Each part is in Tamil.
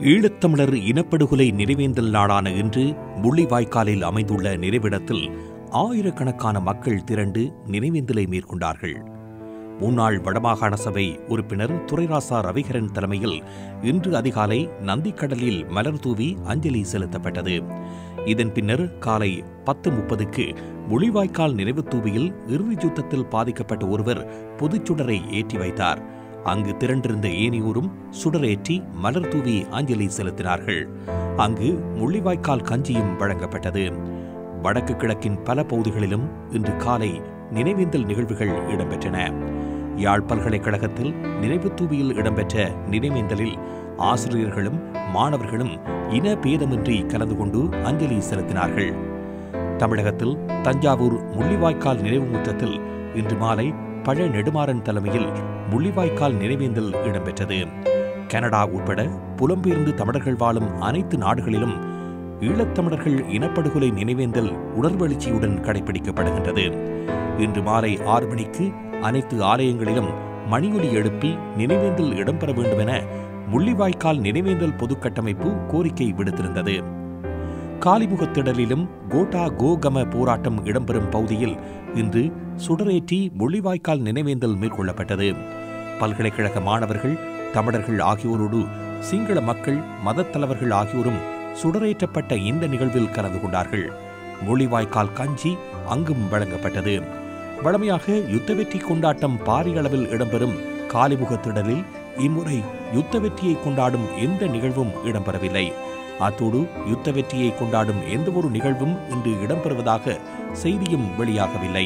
ஈழத்தமிழர் இனப்படுகொலை நினைவேந்தல் நாளான இன்று முள்ளிவாய்க்காலில் அமைந்துள்ள நிறைவிடத்தில் ஆயிரக்கணக்கான மக்கள் திரண்டு நினைவேந்தலை மேற்கொண்டார்கள் முன்னாள் வடமாகாண சபை உறுப்பினர் துரைராசா ரவிகரன் தலைமையில் இன்று அதிகாலை நந்திக்கடலில் மலர் தூவி அஞ்சலி செலுத்தப்பட்டது இதன் பின்னர் காலை பத்து முப்பதுக்கு முள்ளிவாய்க்கால் நினைவு தூவியில் இறுதி யுத்தத்தில் பாதிக்கப்பட்ட ஒருவர் பொதுச்சுடரை ஏற்றி வைத்தார் அங்கு திரண்டிருந்த ஏனையோரும் சுடரேற்றி மலர் தூவி அஞ்சலி செலுத்தினார்கள் அங்கு முள்ளிவாய்க்கால் கஞ்சியும் வழங்கப்பட்டது வடக்கு கிழக்கின் பல பகுதிகளிலும் இன்று காலை நினைவேந்தல் நிகழ்வுகள் இடம்பெற்றன யாழ் பல்கலைக்கழகத்தில் நினைவு தூவியில் இடம்பெற்ற நினைவேந்தலில் ஆசிரியர்களும் மாணவர்களும் இன பேதமின்றி கலந்து கொண்டு அஞ்சலி செலுத்தினார்கள் தமிழகத்தில் தஞ்சாவூர் முள்ளிவாய்க்கால் நினைவு முற்றத்தில் இன்று மாலை பழ நெடுமாறன் தலைமையில் முள்ளிவாய்க்கால் நினைவேந்தல் இடம்பெற்றது கனடா உட்பட புலம்பெயர்ந்து தமிழர்கள் வாழும் அனைத்து நாடுகளிலும் ஈழத்தமிழர்கள் இனப்படுகொலை நினைவேந்தல் உணர்வெழுச்சியுடன் கடைபிடிக்கப்படுகின்றது இன்று மாலை ஆறு மணிக்கு அனைத்து ஆலயங்களிலும் மணியொலி எழுப்பி நினைவேந்தல் இடம்பெற வேண்டும் என முள்ளிவாய்க்கால் நினைவேந்தல் பொதுக்கட்டமைப்பு கோரிக்கை விடுத்திருந்தது காலிமுகத்திடலிலும் கோட்டா கோகம போராட்டம் இடம்பெறும் பகுதியில் இன்று சுடரேற்றி முள்ளிவாய்க்கால் நினைவேந்தல் மேற்கொள்ளப்பட்டது பல்கலைக்கழக மாணவர்கள் தமிழர்கள் ஆகியோரோடு சிங்கள மக்கள் மதத் தலைவர்கள் ஆகியோரும் சுடரேற்றப்பட்ட இந்த நிகழ்வில் கலந்து கொண்டார்கள் மொழிவாய்க்கால் கஞ்சி அங்கும் வழங்கப்பட்டது வழமையாக யுத்த வெற்றி கொண்டாட்டம் பாரிய அளவில் இடம்பெறும் காலிமுகத்திடலில் இம்முறை யுத்த வெற்றியை கொண்டாடும் எந்த நிகழ்வும் இடம்பெறவில்லை அத்தோடு யுத்த வெற்றியை கொண்டாடும் எந்தவொரு நிகழ்வும் இன்று இடம்பெறுவதாக செய்தியும் வெளியாகவில்லை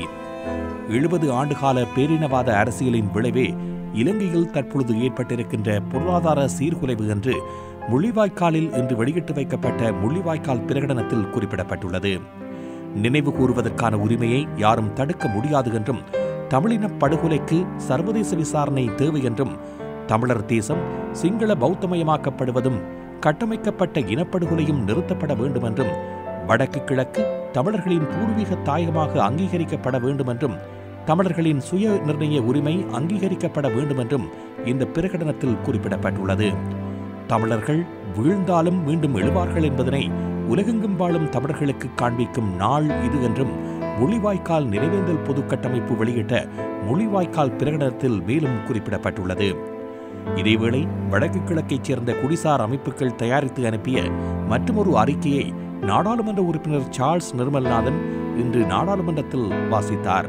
எழுபது ஆண்டுகால பேரினவாத அரசியலின் விளைவே இலங்கையில் தற்பொழுது ஏற்பட்டிருக்கின்ற பொருளாதார சீர்குலைவு என்று முள்ளிவாய்க்காலில் இன்று வெளியிட்டு வைக்கப்பட்ட முள்ளிவாய்க்கால் பிரகடனத்தில் குறிப்பிடப்பட்டுள்ளது நினைவு கூறுவதற்கான உரிமையை யாரும் தடுக்க முடியாது என்றும் தமிழின படுகொலைக்கு சர்வதேச விசாரணை தேவை என்றும் தமிழர் தேசம் சிங்கள பௌத்தமயமாக்கப்படுவதும் கட்டமைக்கப்பட்ட இனப்படுகொலையும் நிறுத்தப்பட வேண்டும் என்றும் வடக்கு கிழக்கு தமிழர்களின் பூர்வீக தாயகமாக அங்கீகரிக்கப்பட வேண்டும் என்றும் தமிழர்களின் சுய நிர்ணய உரிமை அங்கீகரிக்கப்பட வேண்டும் என்றும் இந்த பிரகடனத்தில் குறிப்பிடப்பட்டுள்ளது தமிழர்கள் வீழ்ந்தாலும் மீண்டும் எழுவார்கள் என்பதனை உலகெங்கும் வாழும் தமிழர்களுக்கு காண்பிக்கும் நாள் இது என்றும் முள்ளிவாய்க்கால் நினைவேந்தல் பொது கட்டமைப்பு வெளியிட்ட முள்ளிவாய்க்கால் பிரகடனத்தில் மேலும் குறிப்பிடப்பட்டுள்ளது இதேவேளை வடக்கு கிழக்கைச் சேர்ந்த குடிசார் அமைப்புகள் தயாரித்து அனுப்பிய மற்றொரு அறிக்கையை நாடாளுமன்ற உறுப்பினர் சார்ல்ஸ் நிர்மல்நாதன் இன்று நாடாளுமன்றத்தில் வாசித்தார்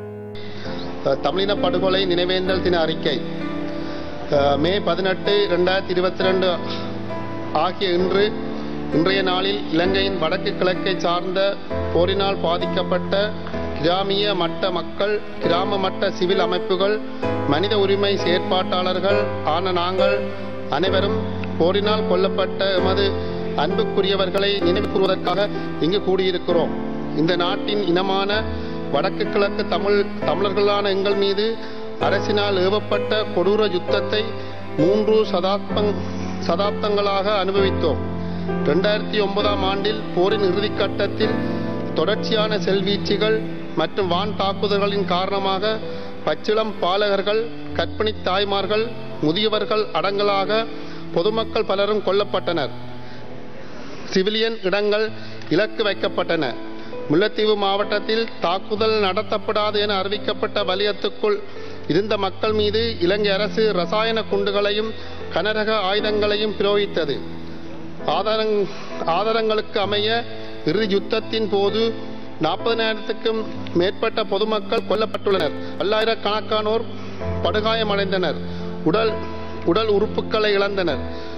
தமிழின படுகொலை நினைவேந்தல் தின அறிக்கை அஹ், மே பதினெட்டு ரெண்டாயிரத்தி இருபத்தி ரெண்டு ஆகிய இன்று இன்றைய நாளில் இலங்கையின் வடக்கு கிழக்கை சார்ந்த போரினால் பாதிக்கப்பட்ட கிராமிய மட்ட மக்கள் கிராம மட்ட சிவில் அமைப்புகள் மனித உரிமை செயற்பாட்டாளர்கள் ஆன நாங்கள் அனைவரும் போரினால் கொல்லப்பட்ட எமது அன்புக்குரியவர்களை நினைவு கூறுவதற்காக இங்கு கூடியிருக்கிறோம் இந்த நாட்டின் இனமான வடக்கு கிழக்கு தமிழ் தமிழர்களான எங்கள் மீது அரசினால் ஏவப்பட்ட கொடூர யுத்தத்தை மூன்று சதாப்தங் சதாப்தங்களாக அனுபவித்தோம் ரெண்டாயிரத்தி ஒன்பதாம் ஆண்டில் போரின் இறுதிக் கட்டத்தில் தொடர்ச்சியான செல்வீச்சுகள் மற்றும் வான் தாக்குதல்களின் காரணமாக பச்சிளம் பாலகர்கள் கற்பிணி தாய்மார்கள் முதியவர்கள் அடங்கலாக பொதுமக்கள் பலரும் கொல்லப்பட்டனர் சிவிலியன் இடங்கள் இலக்கு வைக்கப்பட்டன முல்லைத்தீவு மாவட்டத்தில் தாக்குதல் நடத்தப்படாது என அறிவிக்கப்பட்ட வலயத்துக்குள் இருந்த மக்கள் மீது இலங்கை அரசு ரசாயன குண்டுகளையும் கனரக ஆயுதங்களையும் பிரயோகித்தது ஆதாரங் ஆதாரங்களுக்கு அமைய இறுதி யுத்தத்தின் போது நாற்பதினாயிரத்துக்கும் மேற்பட்ட பொதுமக்கள் கொல்லப்பட்டுள்ளனர் பல்லாயிரக்கணக்கானோர் படுகாயமடைந்தனர் உடல் உடல் உறுப்புகளை இழந்தனர்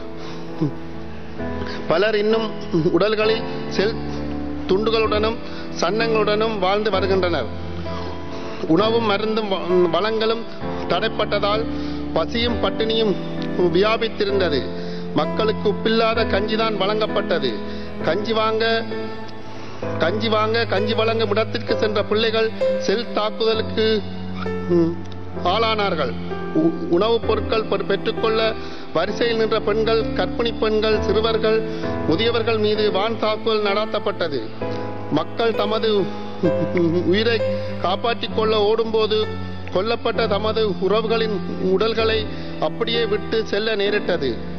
பலர் இன்னும் உடல்களில் செல் துண்டுகளுடனும் சன்னங்களுடனும் வாழ்ந்து வருகின்றனர் உணவும் மருந்தும் வ- வளங்களும் தடைப்பட்டதால் பசியும் பட்டினியும் வியாபித்திருந்தது மக்களுக்கு உப்பில்லாத கஞ்சிதான் வழங்கப்பட்டது கஞ்சி வாங்க கஞ்சி வாங்க கஞ்சி வழங்கும் இடத்திற்கு சென்ற பிள்ளைகள் செல் தாக்குதலுக்கு ம், ஆளானார்கள் உ- உணவுப் பொருட்கள் பெற்- பெற்றுக்கொள்ள வரிசையில் நின்ற பெண்கள் கர்ப்பிணி பெண்கள் சிறுவர்கள் முதியவர்கள் மீது வான் தாக்குதல் நடாத்தப்பட்டது மக்கள் தமது உயிரை காப்பாற்றிக் கொள்ள ஓடும்போது கொல்லப்பட்ட தமது உறவுகளின் உடல்களை அப்படியே விட்டு செல்ல நேரிட்டது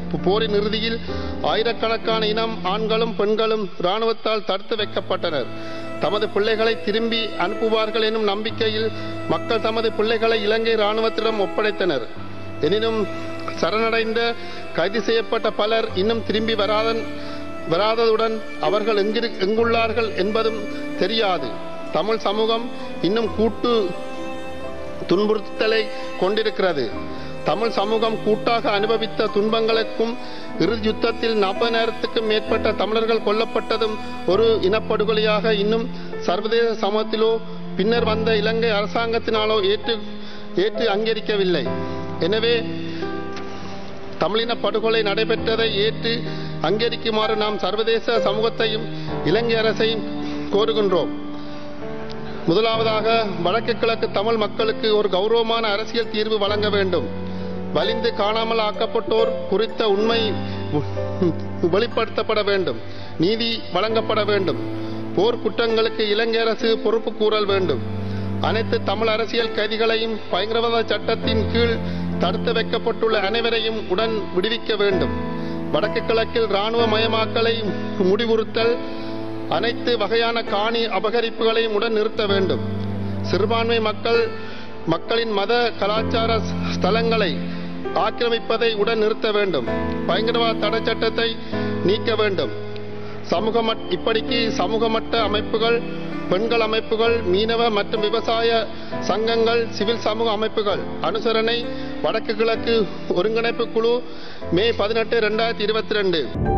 போரின் இறுதியில் ஆயிரக்கணக்கான இனம் ஆண்களும் பெண்களும் இராணுவத்தால் தடுத்து வைக்கப்பட்டனர் தமது பிள்ளைகளை திரும்பி அனுப்புவார்கள் எனும் நம்பிக்கையில் மக்கள் தமது பிள்ளைகளை இலங்கை இராணுவத்திடம் ஒப்படைத்தனர் எனினும் சரணடைந்த கைது செய்யப்பட்ட பலர் இன்னும் திரும்பி வராதன் வராததுடன் அவர்கள் எங்கிரு எங்குள்ளார்கள் என்பதும் தெரியாது தமிழ் சமூகம் இன்னும் கூட்டு துன்புறுத்தலை கொண்டிருக்கிறது தமிழ் சமூகம் கூட்டாக அனுபவித்த துன்பங்களுக்கும் இறுதி யுத்தத்தில் நாற்பது நேரத்துக்கும் மேற்பட்ட தமிழர்கள் கொல்லப்பட்டதும் ஒரு இனப்படுகொலையாக இன்னும் சர்வதேச சமூகத்திலோ பின்னர் வந்த இலங்கை அரசாங்கத்தினாலோ ஏற்று ஏற்று அங்கீகரிக்கவில்லை எனவே தமிழின படுகொலை நடைபெற்றதை ஏற்று அங்கீகரிக்குமாறு நாம் சர்வதேச சமூகத்தையும் இலங்கை அரசையும் கோருகின்றோம் முதலாவதாக வடக்கு கிழக்கு தமிழ் மக்களுக்கு ஒரு கௌரவமான அரசியல் தீர்வு வழங்க வேண்டும் வலிந்து காணாமல் ஆக்கப்பட்டோர் குறித்த உண்மை வெளிப்படுத்தப்பட வேண்டும் நீதி வழங்கப்பட வேண்டும் போர் குற்றங்களுக்கு இலங்கை அரசு பொறுப்பு கூறல் வேண்டும் அனைத்து தமிழ் அரசியல் கைதிகளையும் பயங்கரவாத சட்டத்தின் கீழ் தடுத்து வைக்கப்பட்டுள்ள அனைவரையும் உடன் விடுவிக்க வேண்டும் வடக்கு கிழக்கில் இராணுவ மயமாக்கலை முடிவுறுத்தல் அனைத்து வகையான காணி அபகரிப்புகளையும் உடன் நிறுத்த வேண்டும் சிறுபான்மை மக்கள் மக்களின் மத கலாச்சார ஸ்தலங்களை ஆக்கிரமிப்பதை உடன் நிறுத்த வேண்டும் பயங்கரவாத தடை சட்டத்தை நீக்க வேண்டும் சமூக மட் இப்படிக்கு சமூக மட்ட அமைப்புகள் பெண்கள் அமைப்புகள் மீனவ மற்றும் விவசாய சங்கங்கள் சிவில் சமூக அமைப்புகள் அனுசரணை வடக்கு கிழக்கு ஒருங்கிணைப்பு குழு மே பதினெட்டு ரெண்டாயிரத்தி இருபத்தி ரெண்டு